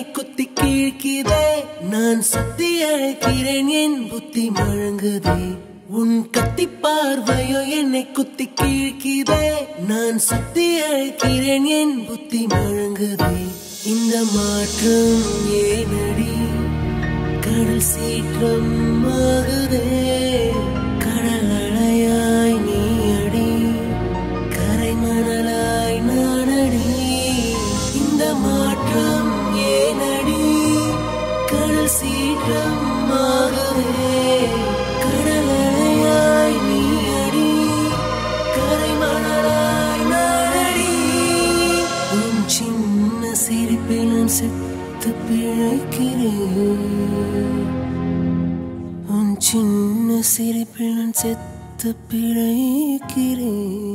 குத்தி கிழிக்குதே நான் சுத்தி அழைக்கிறேன் என் புத்தி முழங்குதே உன் கத்தி பார்வையோ என்னை குத்தி கிழிக்குதே நான் சுத்தி அழைக்கிறேன் என் புத்தி முழங்குதே இந்த மாற்றம் ஏனடி கடல் சீற்றம் ஆகுதே கடல் அலையாய் நீ அடி கரை மணலாய் நானடி இந்த மாற்றம் ஏனடி கடல் சீற்றம் ஆகுதே கடல் அலையாய் நீ அடி கரை மணலாய் நானடி உன் சின்ன சிரிப்பில் நான் செத்து பிழைக்கிறேன் உன் சின்ன சிரிப்பில் நான் செத்து பிழைக்கிறேன்